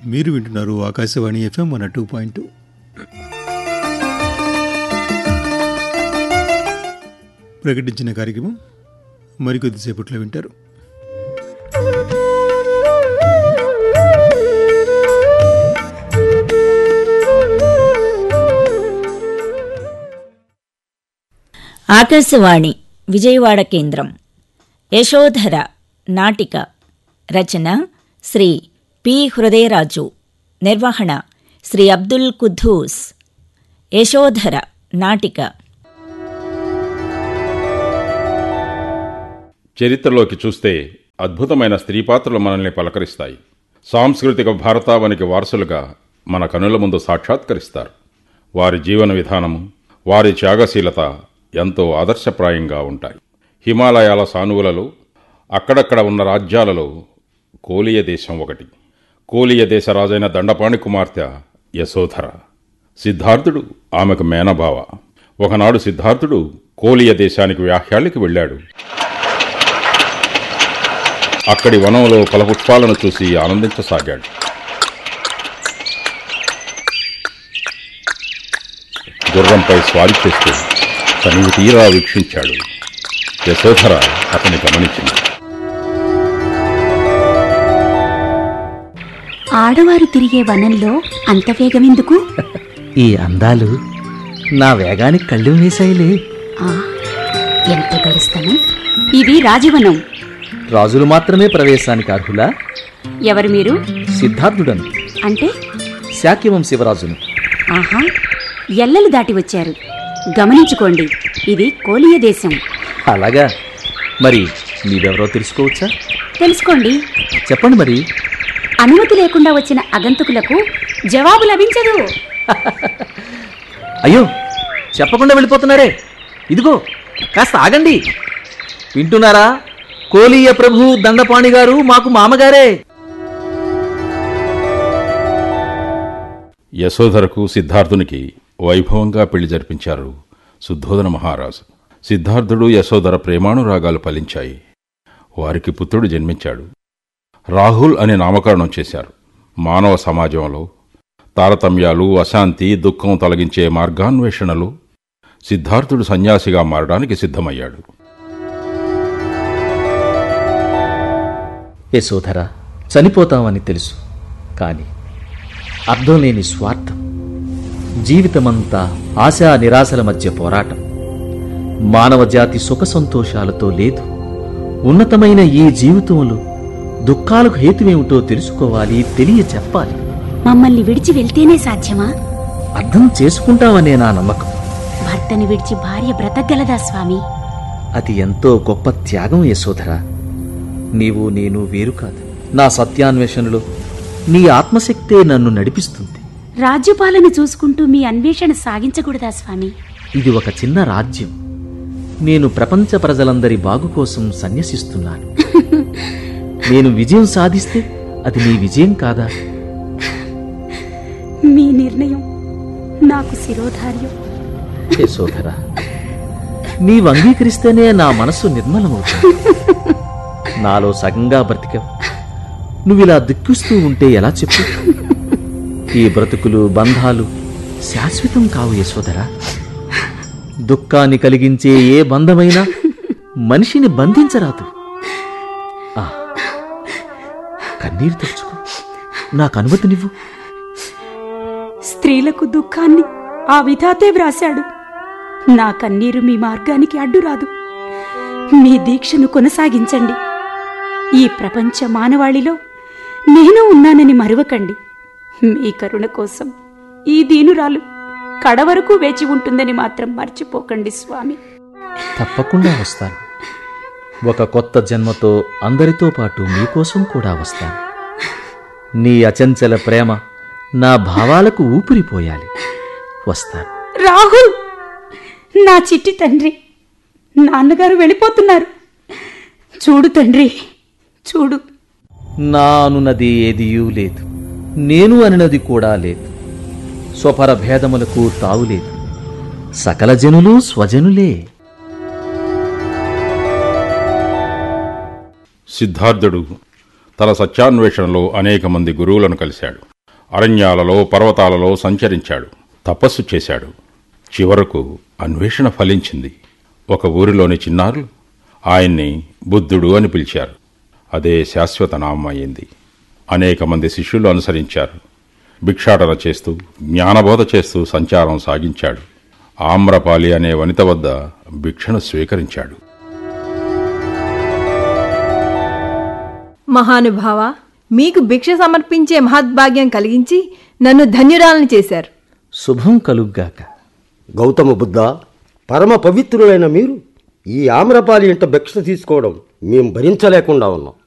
మీరు వింటున్నారు Akashvani FM one two point two ప్రకటించిన కార్యక్రమం మరికొద్దిసేపట్లో వింటారు ఆకాశవాణి విజయవాడ కేంద్రం యశోధర నాటిక రచన శ్రీ పి హృదయరాజు నిర్వహణ శ్రీ అబ్దుల్ కుద్దూస్ యశోధర నాటిక చరిత్రలోకి చూస్తే అద్భుతమైన స్త్రీ పాత్రలు మనల్ని పలకరిస్తాయి సాంస్కృతిక భారతావనికి వారసులుగా మన కనుల ముందు సాక్షాత్కరిస్తారు వారి జీవన విధానము వారి త్యాగశీలత ఎంతో ఆదర్శప్రాయంగా ఉంటాయి హిమాలయాల సానువులలో అక్కడక్కడ ఉన్న రాజ్యాలలో కోలియ దేశం ఒకటి కోలియ దేశ రాజైన దండపాణి కుమార్తె యశోధర సిద్ధార్థుడు ఆమెకు మేనబావ ఒకనాడు సిద్ధార్థుడు కోలియ దేశానికి వ్యాహ్యాళ్ళకి వెళ్ళాడు అక్కడి వనంలో ఫలపుష్పాలను చూసి ఆనందించసాగాడు గుర్రంపై స్వారీ చేస్తూ తనివి తీరా వీక్షించాడు యశోధర అతని గమనించింది ఆడవారు తిరిగే వనంలో అంత వేగమెందుకు ఈ అందాలు నా వేగానికి కళ్ళు వేశాయిలే ఆ, ఎంత గడుస్తాను ఇది రాజవనం రాజులు మాత్రమే ప్రవేశానికి అర్హులా ఎవరు మీరు సిద్ధార్థుడను అంటే శాక్యవం శివరాజును ఆహా ఎల్లలు దాటి వచ్చారు గమనించుకోండి ఇది కోలియ దేశం అలాగా మరి మీరెవరో తెలుసుకోవచ్చా తెలుసుకోండి చెప్పండి మరి అనుమతి లేకుండా వచ్చిన అగంతకులకు జవాబు లభించదు అయ్యో చెప్పకుండా వెళ్ళిపోతున్నారే ఇదిగో కాస్త ఆగండి వింటున్నారా కోలీయ ప్రభు దండపాణి గారు మాకు మామగారే యశోధరకు సిద్ధార్థునికి వైభవంగా పెళ్లి జరిపించారు శుద్ధోదన మహారాజు సిద్ధార్థుడు యశోధర ప్రేమానురాగాలు ఫలించాయి వారికి పుత్రుడు జన్మించాడు రాహుల్ అని నామకరణం చేశారు మానవ సమాజంలో తారతమ్యాలు అశాంతి దుఃఖం తొలగించే మార్గాన్వేషణలు సిద్ధార్థుడు సన్యాసిగా మారడానికి సిద్ధమయ్యాడు యశోధర చనిపోతామని తెలుసు కాని అర్థం లేని స్వార్థం జీవితమంతా ఆశా నిరాశల మధ్య పోరాటం మానవ జాతి సుఖ సంతోషాలతో లేదు ఉన్నతమైన ఈ జీవితంలో దుఃఖాలకు హేతువేమిటో తెలుసుకోవాలి తెలియ చెప్పాలి మమ్మల్ని విడిచి వెళ్తేనే సాధ్యమా అర్థం చేసుకుంటామనే నా నమ్మకం భర్తని విడిచి భార్య బ్రతకగలదా స్వామి అది ఎంతో గొప్ప త్యాగం యశోధర నీవు నేను వేరు కాదు నా సత్యాన్వేషణలో నీ ఆత్మశక్తే నన్ను నడిపిస్తుంది రాజ్యపాలన చూసుకుంటూ మీ అన్వేషణ సాగించకూడదా స్వామి ఇది ఒక చిన్న రాజ్యం నేను ప్రపంచ ప్రజలందరి బాగు కోసం సన్యసిస్తున్నాను నేను విజయం సాధిస్తే అది నీ విజయం కాదా మీ నిర్ణయం నాకు శిరోధార్యం యశోధర నీవు అంగీకరిస్తేనే నా మనస్సు నిర్మలమవుతుంది నాలో సగంగా బ్రతికావు నువ్విలా దుఃఖిస్తూ ఉంటే ఎలా చెప్పు ఈ బ్రతుకులు బంధాలు శాశ్వతం కావు యశోధర దుఃఖాన్ని కలిగించే ఏ బంధమైనా మనిషిని బంధించరాదు ఆ, కన్నీరు తెచ్చుకో నాకు అనుమతినివ్వు స్త్రీలకు దుఃఖాన్ని ఆ విధాతే వ్రాశాడు నా కన్నీరు మీ మార్గానికి అడ్డురాదు మీ దీక్షను కొనసాగించండి ఈ ప్రపంచ మానవాళిలో నేను ఉన్నానని మరువకండి మీ కరుణ కోసం ఈ దీనురాలు కడవరకు వేచి ఉంటుందని మాత్రం మర్చిపోకండి స్వామి తప్పకుండా వస్తాను ఒక కొత్త జన్మతో అందరితో పాటు మీకోసం కూడా వస్తాను నీ అచంచల ప్రేమ నా భావాలకు ఊపిరిపోయాలి వస్తాను రాహుల్ నా చిట్టి తండ్రి నాన్నగారు వెళ్ళిపోతున్నారు చూడు తండ్రి చూడు నా అనునది ఏదియూ లేదు నేను అనినది కూడా లేదు స్వపర భేదములకు తావులేదు సకల జనులు స్వజనులే సిద్ధార్థుడు తన సత్యాన్వేషణలో అనేక మంది గురువులను కలిశాడు అరణ్యాలలో పర్వతాలలో సంచరించాడు తపస్సు చేశాడు చివరకు అన్వేషణ ఫలించింది ఒక ఊరిలోని చిన్నారులు ఆయన్ని బుద్ధుడు అని పిలిచారు అదే శాశ్వత నామం అయింది అనేక మంది శిష్యులు అనుసరించారు భిక్షాటన చేస్తూ జ్ఞానబోధ చేస్తూ సంచారం సాగించాడు ఆమ్రపాలి అనే వనిత వద్ద భిక్షను స్వీకరించాడు మహానుభావ మీకు భిక్ష సమర్పించే మహద్భాగ్యం కలిగించి నన్ను ధన్యురాలను చేశారు శుభం కలుగ్గాక గౌతమ బుద్ధ పరమ పవిత్రులైన మీరు ఈ ఆమ్రపాలి ఇంట భిక్ష తీసుకోవడం మేం భరించలేకుండా ఉన్నాం